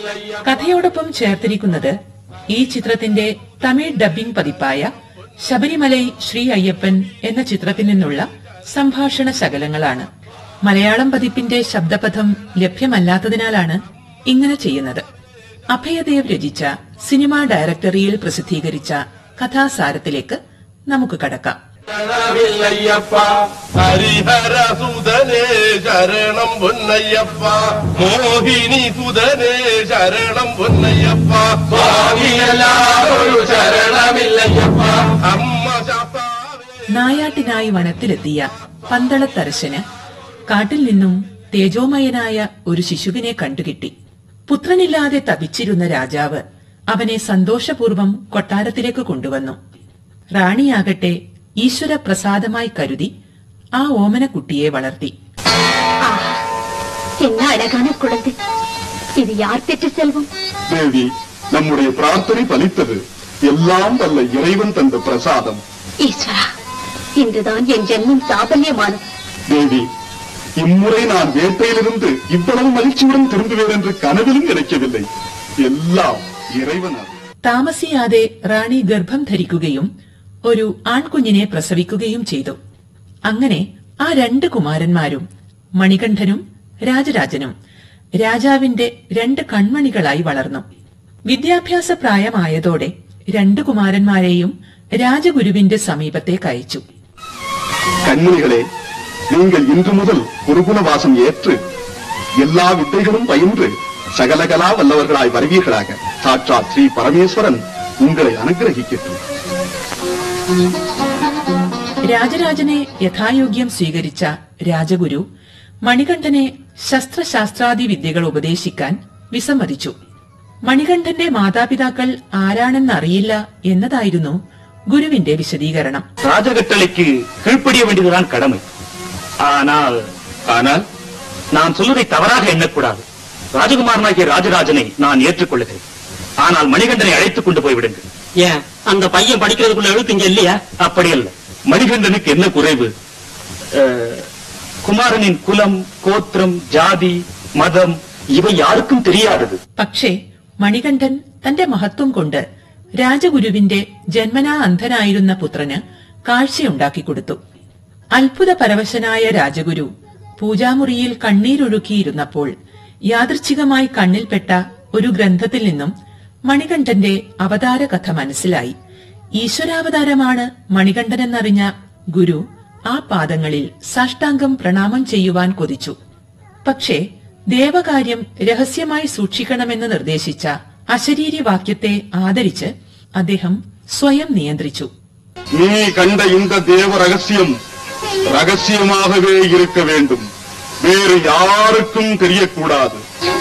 കഥയോടൊപ്പം ചേർത്തിരിക്കുന്നത് ഈ ചിത്രത്തിന്റെ തമിഴ് ഡബ്ബിംഗ് പതിപ്പായ ശബരിമലൈ ശ്രീ അയ്യപ്പൻ എന്ന ചിത്രത്തിൽ നിന്നുള്ള സംഭാഷണ ശകലങ്ങളാണ് മലയാളം പതിപ്പിന്റെ ശബ്ദപഥം ലഭ്യമല്ലാത്തതിനാലാണ് ഇങ്ങനെ ചെയ്യുന്നത് അഭയദേവ് രചിച്ച സിനിമാ ഡയറക്ടറിയിൽ പ്രസിദ്ധീകരിച്ച കഥാസാരത്തിലേക്ക് നമുക്ക് കടക്കാം ശരണമില്ലയ്യപ്പ ഹരിഹര സുതനേ ശരണം പൊന്നയ്യപ്പ മോഹിനി സുതനേ ശരണം പൊന്നയ്യപ്പ സ്വാമിയല്ലാതൊരു ശരണമില്ലയ്യപ്പ അമ്മ ശാസ്താവേ നായാട്ടിനായി വനത്തിലെത്തിയ പന്തളത്തരശന് കാട്ടിൽ നിന്നും തേജോമയനായ ഒരു ശിശുവിനെ കണ്ടുകിട്ടി പുത്രനില്ലാതെ തപിച്ചിരുന്ന രാജാവ് അവനെ സന്തോഷപൂർവ്വം കൊട്ടാരത്തിലേക്ക് കൊണ്ടുവന്നു റാണിയാകട്ടെ ഈശ്വരപ്രസാദമായി കരുതി ആ ഓമനക്കുട്ടിയെ വളർത്തി என்ன அழகான குழந்தை இது யார் பெற்ற செல்வம் தேவி நம்முடைய பிரார்த்தனை பலித்தது எல்லாம் வல்ல இறைவன் தந்த பிரசாதம் ஈஸ்வரா இன்றுதான் என் ஜென்மம் சாபல்யமானது தேவி இம்முறை நான் வேட்டையிலிருந்து இவ்வளவு மகிழ்ச்சியுடன் திரும்புவேன் என்று கனவிலும் நினைக்கவில்லை எல்லாம் இறைவன் அருள். താമസിയാതെ റാണി ഗർഭം ധരിക്കുകയും ഒരു ആൺകുഞ്ഞിനെ പ്രസവിക്കുകയും ചെയ്തു അങ്ങനെ ആ രണ്ട് കുമാരന്മാരും മണികണ്ഠനും രാജരാജനും രാജാവിന്റെ രണ്ട് കൺമണികളായി വളർന്നു വിദ്യാഭ്യാസ പ്രായമായതോടെ രണ്ട് കുമാരന്മാരെയും രാജഗുരുവിന്റെ സമീപത്തേക്ക് അയച്ചു கண்மணிகளே நீங்கள் இன்று முதல் குருகுலவாசம் ஏற்று எல்லா வித்தைகளும் பயின்று சகலகலா வல்லவர்களாய் வருவீர்களாக சாட்சாத் ஸ்ரீ பரமேஸ்வரன் உங்களை அனுகிரகிக்கட்டும் രാജരാജനെ യഥായോഗ്യം സ്വീകരിച്ച രാജഗുരു മണികണ്ഠനെ ശസ്ത്രശാസ്ത്രാദി വിദ്യകൾ ഉപദേശിക്കാൻ വിസമ്മതിച്ചു മണികണ്ഠന്റെ മാതാപിതാക്കൾ ആരാണെന്നറിയില്ല എന്നതായിരുന്നു ഗുരുവിന്റെ വിശദീകരണം ராஜகட்டளைக்கு கீழ்ப்படிய வேண்டியதுதான் கடமை ஆனால் ஆனால் நான் சொல்வதை தவறாக எண்ணக்கூடாது ராஜகுமாரனாகிய ராஜராஜனை நான் ஏற்றுக்கொள்ளுகிறேன் ஆனால் மணிகண்டனை அழைத்துக் கொண்டு போய்விடுங்கள் ஏன் அந்த பையன் படிக்கிறதுக்குள்ள எழுத்து இங்க இல்லையா அப்படி அல்ல மணிகண்டனுக்கு என்ன குறைவு அஹ், குமாரனின் குலம் கோத்திரம் ஜாதி மதம் இவை யாருக்கும் தெரியாதது പക്ഷേ മണികണ്ഠൻ തന്റെ മഹത്വം കൊണ്ട് രാജഗുരുവിന്റെ ജന്മനാ അന്ധനായിരുന്ന പുത്രന് കാഴ്ചയുണ്ടാക്കിക്കൊടുത്തു അത്ഭുത പരവശനായ രാജഗുരു പൂജാമുറിയിൽ കണ്ണീരൊഴുക്കിയിരുന്നപ്പോൾ യാദൃച്ഛികമായി കണ്ണിൽപ്പെട്ട ഒരു ഗ്രന്ഥത്തിൽ നിന്നും മണികണ്ഠന്റെ അവതാര കഥ മനസ്സിലായി ഈശ്വരാവതാരമാണ് മണികണ്ഠനെന്നറിഞ്ഞ ഗുരു ആ പാദങ്ങളിൽ സാഷ്ടാംഗം പ്രണാമം ചെയ്യുവാൻ കൊതിച്ചു പക്ഷേ ദേവകാര്യം രഹസ്യമായി സൂക്ഷിക്കണമെന്ന് നിർദ്ദേശിച്ച അശരീരി വാക്യത്തെ ആദരിച്ച് അദ്ദേഹം സ്വയം നിയന്ത്രിച്ചു நீ கண்ட இந்த தேவ ரகசியம் ரகசியமாகவே இருக்க வேண்டும் வேறு யாருக்கும் தெரியக்கூடாது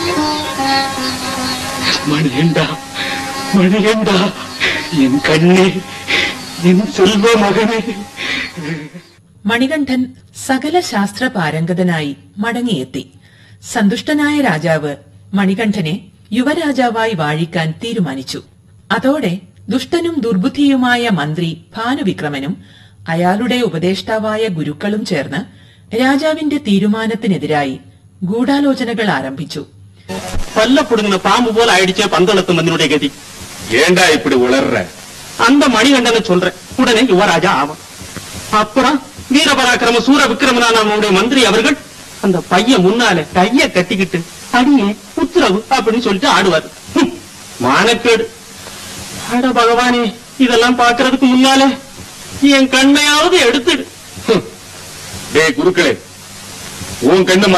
மணிகண்டா மணிகண்டா என் கண்ணே என் செல்வ மகனே മണികണ്ഠൻ സകല ശാസ്ത്ര പാരംഗതനായി മടങ്ങിയെത്തി സന്തുഷ്ടനായ രാജാവ് മണികണ്ഠനെ യുവരാജാവായി വാഴിക്കാൻ തീരുമാനിച്ചു അതോടെ ദുഷ്ടനും ദുർബുദ്ധിയുമായ മന്ത്രി ഭാനുവിക്രമനും അയാളുടെ ഉപദേഷ്ടാവായ ഗുരുക്കളും ചേർന്ന് രാജാവിന്റെ തീരുമാനത്തിനെതിരായി ഗൂഢാലോചനകൾ ആരംഭിച്ചു பல்ல புடுங்கின பாம்பு போல ஆயிடுச்சே பந்தளத்து மந்தினுடைய கதி ஏண்டா இப்படி உளர்ற அந்த மணிகண்டனை சொல்றேன் உடனே யுவராஜா ஆவான் அப்புறம் வீரபராக்கிரம சூர விக்ரமனா நம்முடைய மந்திரி அவர்கள் அந்த பையன் முன்னால கைய கட்டிக்கிட்டு அடியே உத்தரவு அப்படின்னு சொல்லிட்டு ஆடுவார் ஹம், மானக்கேடு அட பகவானே இதெல்லாம் பாக்குறதுக்கு முன்னால என் கண்ணையாவது எடுத்துடு டேய் குருக்களே உன் கண்ணு